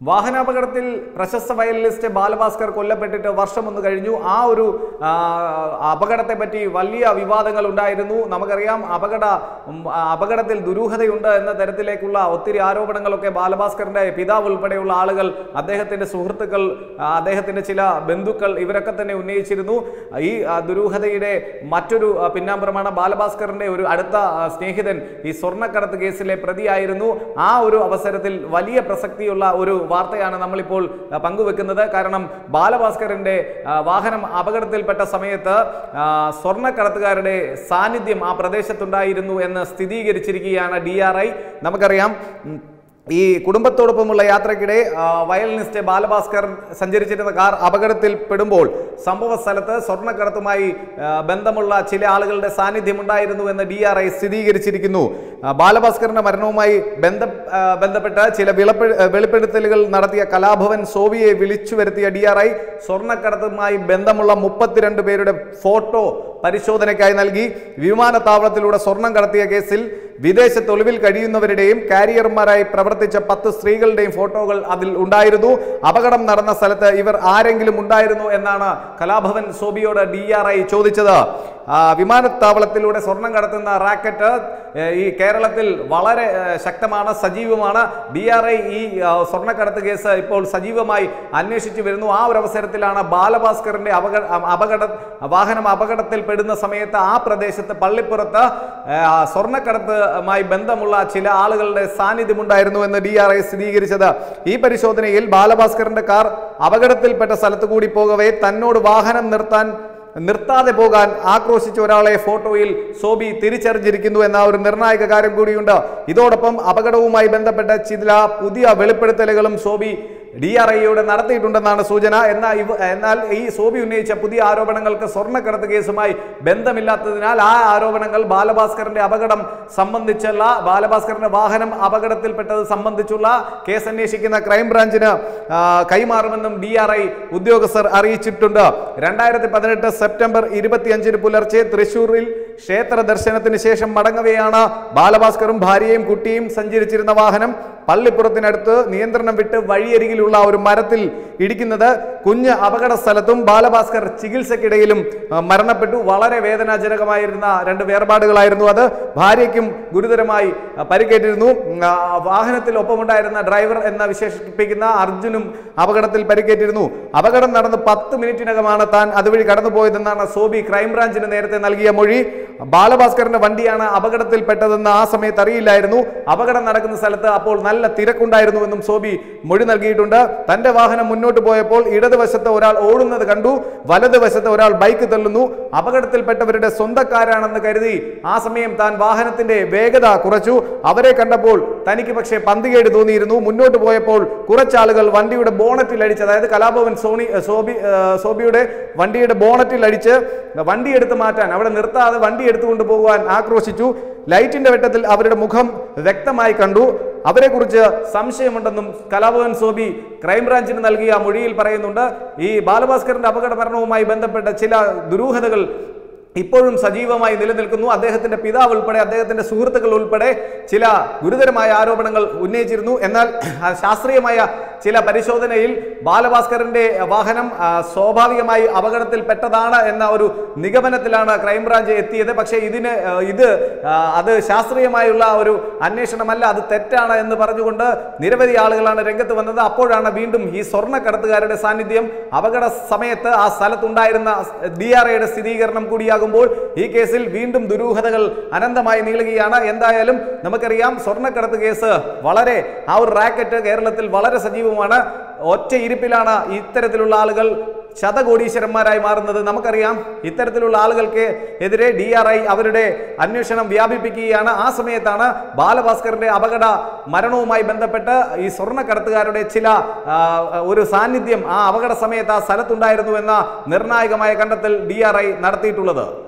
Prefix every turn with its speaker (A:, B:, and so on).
A: വാഹനാപകടത്തിൽ പ്രശസ്ത വയലിനിസ്റ്റ് ബാലഭാസ്കർ കൊല്ലപ്പെട്ടിട്ട് വർഷമൊന്ന് കഴിഞ്ഞു ആ ഒരു ആ, അപകടത്തെ പറ്റി വലിയ വിവാദങ്ങൾ ഉണ്ടായിരുന്നു നമുക്കറിയാം അപകട ഉം, ആ, അപകടത്തിൽ ദുരൂഹതയുണ്ട് എന്ന തരത്തിലേക്കുള്ള ഒത്തിരി ആരോപണങ്ങളൊക്കെ ബാലഭാസ്കറിന്റെ പിതാവ് ഉൾപ്പെടെയുള്ള ആളുകൾ അദ്ദേഹത്തിന്റെ സുഹൃത്തുക്കൾ ആ, അദ്ദേഹത്തിന്റെ ചില ബന്ധുക്കൾ ഇവരൊക്കെ തന്നെ ഉന്നയിച്ചിരുന്നു ഈ ആ, ദുരൂഹതയുടെ മറ്റൊരു ആ, പിന്നാമ്പുറമാണ് ബാലഭാസ്കറിന്റെ ഒരു അടുത്ത ആ, സ്നേഹിതൻ ഈ സ്വർണ്ണക്കടത്ത് കേസിലെ പ്രതിയായിരുന്നു ആ ഒരു അവസരത്തിൽ വലിയ പ്രസക്തിയുള്ള ഒരു വാർത്തയാണ് നമ്മളിപ്പോൾ ആ, പങ്കുവെക്കുന്നത് കാരണം ബാലഭാസ്കറിന്റെ ആ, വാഹനം അപകടത്തിൽപ്പെട്ട സമയത്ത് ആ, സ്വർണ്ണക്കടത്തുകാരുടെ സാന്നിധ്യം ആ പ്രദേശത്തുണ്ടായിരുന്നു എന്ന് സ്ഥിരീകരിച്ചിരിക്കുകയാണ് ഡി ആർ ഐ നമുക്കറിയാം ഉം, ഈ കുടുംബത്തോടൊപ്പമുള്ള യാത്രക്കിടെ ആ, വയലിനിസ്റ്റ് ബാലഭാസ്കർ സഞ്ചരിച്ചിരുന്ന കാർ അപകടത്തിൽപ്പെടുമ്പോൾ സംഭവ സ്ഥലത്ത് സ്വർണ്ണക്കടത്തുമായി ആ, ബന്ധമുള്ള ചില ആളുകളുടെ സാന്നിധ്യം ഉണ്ടായിരുന്നു എന്ന് ഡി ആർ ഐ സ്ഥിരീകരിച്ചിരിക്കുന്നു ആ, ബാലഭാസ്കറിന്റെ മരണവുമായി ബന്ധ ആ, ബന്ധപ്പെട്ട് ചില വിളപ്പെ വെളിപ്പെടുത്തലുകൾ നടത്തിയ കലാഭവൻ സോവിയെ വിളിച്ചു വരുത്തിയ ഡി ആർ ഐ സ്വർണ്ണക്കടത്തുമായി ബന്ധമുള്ള മുപ്പത്തിരണ്ട് പേരുടെ ഫോട്ടോ പരിശോധനയ്ക്കായി നൽകി വിമാനത്താവളത്തിലൂടെ സ്വർണം കടത്തിയ കേസിൽ വിദേശത്ത് ഒളിവിൽ കഴിയുന്നവരുടെയും കാരിയർമാരായി പ്രവർത്തിച്ച പത്ത് സ്ത്രീകളുടെയും ഫോട്ടോകൾ അതിൽ ഉണ്ടായിരുന്നു അപകടം നടന്ന സ്ഥലത്ത് ഇവർ ആരെങ്കിലും ഉണ്ടായിരുന്നു എന്നാണ് കലാഭവൻ സോബിയോട് ഡി ആർ ഐ ചോദിച്ചത് ആ, വിമാനത്താവളത്തിലൂടെ സ്വർണം കടത്തുന്ന റാക്കറ്റ് ഏ, ഈ കേരളത്തിൽ വളരെ ഏ, ശക്തമാണ് സജീവമാണ് ഡി ആർ ഐ ഈ ആ, സ്വർണ്ണക്കടത്ത് കേസ് ഇപ്പോൾ സജീവമായി അന്വേഷിച്ചു വരുന്നു ആ ഒരു അവസരത്തിലാണ് ബാലഭാസ്കറിന്റെ അപകട അപകട വാഹനം അപകടത്തിൽപ്പെടുന്ന സമയത്ത് ആ പ്രദേശത്ത് പള്ളിപ്പുറത്ത് ഏ, ആ, സ്വർണ്ണക്കടത്തുമായി ബന്ധമുള്ള ചില ആളുകളുടെ സാന്നിധ്യമുണ്ടായിരുന്നു എന്ന് ഡി ആർ ഐ സ്ഥിരീകരിച്ചത് ഈ പരിശോധനയിൽ ബാലഭാസ്കറിന്റെ കാർ അപകടത്തിൽപ്പെട്ട സ്ഥലത്ത് കൂടി പോകവേ തന്നോട് വാഹനം നിർത്താൻ നിർത്താതെ പോകാൻ ആക്രോശിച്ച ഒരാളെ ഫോട്ടോയിൽ സോബി തിരിച്ചറിഞ്ഞിരിക്കുന്നു എന്ന ഒരു നിർണായക കാര്യം കൂടിയുണ്ട് ഇതോടൊപ്പം അപകടവുമായി ബന്ധപ്പെട്ട ചില പുതിയ വെളിപ്പെടുത്തലുകളും സോബി ഡി ആർ ഐയോട് നടത്തിയിട്ടുണ്ടെന്നാണ് സൂചന എന്നാൽ ഇവ എന്നാൽ ഈ സോബി ഉന്നയിച്ച പുതിയ ആരോപണങ്ങൾക്ക് സ്വർണ്ണക്കടത്ത് കേസുമായി ബന്ധമില്ലാത്തതിനാൽ ആ ആരോപണങ്ങൾ ബാലഭാസ്കറിന്റെ അപകടം സംബന്ധിച്ചുള്ള ബാലഭാസ്കറിന്റെ വാഹനം അപകടത്തിൽപ്പെട്ടത് സംബന്ധിച്ചുള്ള കേസ് അന്വേഷിക്കുന്ന ക്രൈംബ്രാഞ്ചിന് ആ, കൈമാറുമെന്നും ഡി ആർ ഐ ഉദ്യോഗസ്ഥർ അറിയിച്ചിട്ടുണ്ട് രണ്ടായിരത്തി പതിനെട്ട് സെപ്റ്റംബർ ഇരുപത്തിയഞ്ചിന് പുലർച്ചെ തൃശൂരിൽ ക്ഷേത്ര ദർശനത്തിന് ശേഷം മടങ്ങവെയാണ് ബാലഭാസ്കറും ഭാര്യയും കുട്ടിയും സഞ്ചരിച്ചിരുന്ന വാഹനം പള്ളിപ്പുറത്തിനടുത്ത് നിയന്ത്രണം വിട്ട് വഴിയരികിലുള്ള ഒരു മരത്തിൽ ഇടിക്കുന്നത് കുഞ്ഞ് അപകട സ്ഥലത്തും ബാലഭാസ്കർ ചികിത്സക്കിടയിലും ആ, മരണപ്പെട്ടു വളരെ വേദനാജനകമായിരുന്ന രണ്ട് വേർപാടുകളായിരുന്നു അത് ഭാര്യയ്ക്കും ഗുരുതരമായി ആ, പരിക്കേറ്റിരുന്നു ഉം, ആ, വാഹനത്തിൽ ഒപ്പമുണ്ടായിരുന്ന ഡ്രൈവർ എന്ന് വിശേഷിപ്പിക്കുന്ന അർജുനും അപകടത്തിൽ പരിക്കേറ്റിരുന്നു അപകടം നടന്ന് പത്ത് മിനിറ്റിനകമാണ് താൻ അതുവഴി കടന്നുപോയതെന്നാണ് സോബി ക്രൈംബ്രാഞ്ചിന് നേരത്തെ നൽകിയ മൊഴി ബാലഭാസ്കറിന്റെ വണ്ടിയാണ് അപകടത്തിൽപ്പെട്ടതെന്ന് ആ സമയത്ത് അറിയില്ലായിരുന്നു അപകടം നടക്കുന്ന സ്ഥലത്ത് അപ്പോൾ നല്ല തിരക്കുണ്ടായിരുന്നുവെന്നും സോബി മൊഴി നൽകിയിട്ടുണ്ട് തന്റെ വാഹനം മുന്നോട്ട് പോയപ്പോൾ ഇടതുവശത്ത് ഒരാൾ ഓടുന്നത് കണ്ടു വലതുവശത്ത് ഒരാൾ ബൈക്ക് തള്ളുന്നു അപകടത്തിൽപ്പെട്ടവരുടെ സ്വന്തക്കാരാണെന്ന് കരുതി ആ സമയം താൻ വാഹനത്തിന്റെ വേഗത കുറച്ചു അവരെ കണ്ടപ്പോൾ തനിക്ക് പക്ഷേ പന്തികേട് തോന്നിയിരുന്നു മുന്നോട്ട് പോയപ്പോൾ കുറച്ചാളുകൾ വണ്ടിയുടെ ബോണറ്റിൽ അടിച്ച് അതായത് കലാഭവൻ സോണി ഏ, സോബി ഏ, സോബിയുടെ വണ്ടിയുടെ ബോണറ്റിൽ അടിച്ച് വണ്ടി എടുത്തു മാറ്റാൻ അവിടെ നിർത്താതെ വണ്ടി എടുത്തുകൊണ്ട് പോകുവാൻ ആക്രോശിച്ചു ലൈറ്റിന്റെ വെട്ടത്തിൽ അവരുടെ മുഖം വ്യക്തമായി കണ്ടു അവരെക്കുറിച്ച് സംശയമുണ്ടെന്നും കലാഭവൻ സോബി ക്രൈംബ്രാഞ്ചിന് നൽകിയ മൊഴിയിൽ പറയുന്നുണ്ട് ഈ ബാലഭാസ്കറിന്റെ അപകട മരണവുമായി ബന്ധപ്പെട്ട ചില ദുരൂഹതകൾ ഇപ്പോഴും സജീവമായി നിലനിൽക്കുന്നു അദ്ദേഹത്തിന്റെ പിതാവ് ഉൾപ്പെടെ അദ്ദേഹത്തിന്റെ സുഹൃത്തുക്കൾ ഉൾപ്പെടെ ചില ഗുരുതരമായ ആരോപണങ്ങൾ ഉന്നയിച്ചിരുന്നു എന്നാൽ ആ, ശാസ്ത്രീയമായ ചില പരിശോധനയിൽ ബാലഭാസ്കറിന്റെ വാഹനം ആ, സ്വാഭാവികമായി അപകടത്തിൽപ്പെട്ടതാണ് എന്ന ഒരു നിഗമനത്തിലാണ് ക്രൈംബ്രാഞ്ച് എത്തിയത് പക്ഷേ ഇതിന് ആ, ഇത് ആ, അത് ശാസ്ത്രീയമായുള്ള ഒരു അന്വേഷണമല്ല അത് തെറ്റാണ് എന്ന് പറഞ്ഞുകൊണ്ട് നിരവധി ആളുകളാണ് രംഗത്ത് വന്നത് അപ്പോഴാണ് വീണ്ടും ഈ സ്വർണ്ണക്കടത്തുകാരുടെ സാന്നിധ്യം അപകട സമയത്ത് ആ സ്ഥലത്തുണ്ടായിരുന്ന ഡി ആർ ഐയുടെ സ്ഥിരീകരണം കൂടിയാകുമ്പോൾ ഈ കേസിൽ വീണ്ടും ദുരൂഹതകൾ അനന്തമായി നീളുകയാണ് എന്തായാലും നമുക്കറിയാം സ്വർണ്ണക്കടത്ത് കേസ് വളരെ ആ ഒരു റാക്കറ്റ് കേരളത്തിൽ വളരെ സജീവമാണ് ഒറ്റ ഇരിപ്പിലാണ് ഇത്തരത്തിലുള്ള ആളുകൾ ശതകോടീശ്വരന്മാരായി മാറുന്നത് നമുക്കറിയാം ഇത്തരത്തിലുള്ള ആളുകൾക്ക് എതിരെ ഡി ആർ ഐ അവരുടെ അന്വേഷണം വ്യാപിപ്പിക്കുകയാണ് ആ സമയത്താണ് ബാലഭാസ്കറിന്റെ അപകട മരണവുമായി ബന്ധപ്പെട്ട് ഈ സ്വർണ്ണക്കടത്തുകാരുടെ ചില ആ, ഒരു സാന്നിധ്യം ആ അപകട സമയത്ത് ആ സ്ഥലത്തുണ്ടായിരുന്നു എന്ന നിർണായകമായ കണ്ടെത്തൽ ഡി ആർ ഐ നടത്തിയിട്ടുള്ളത്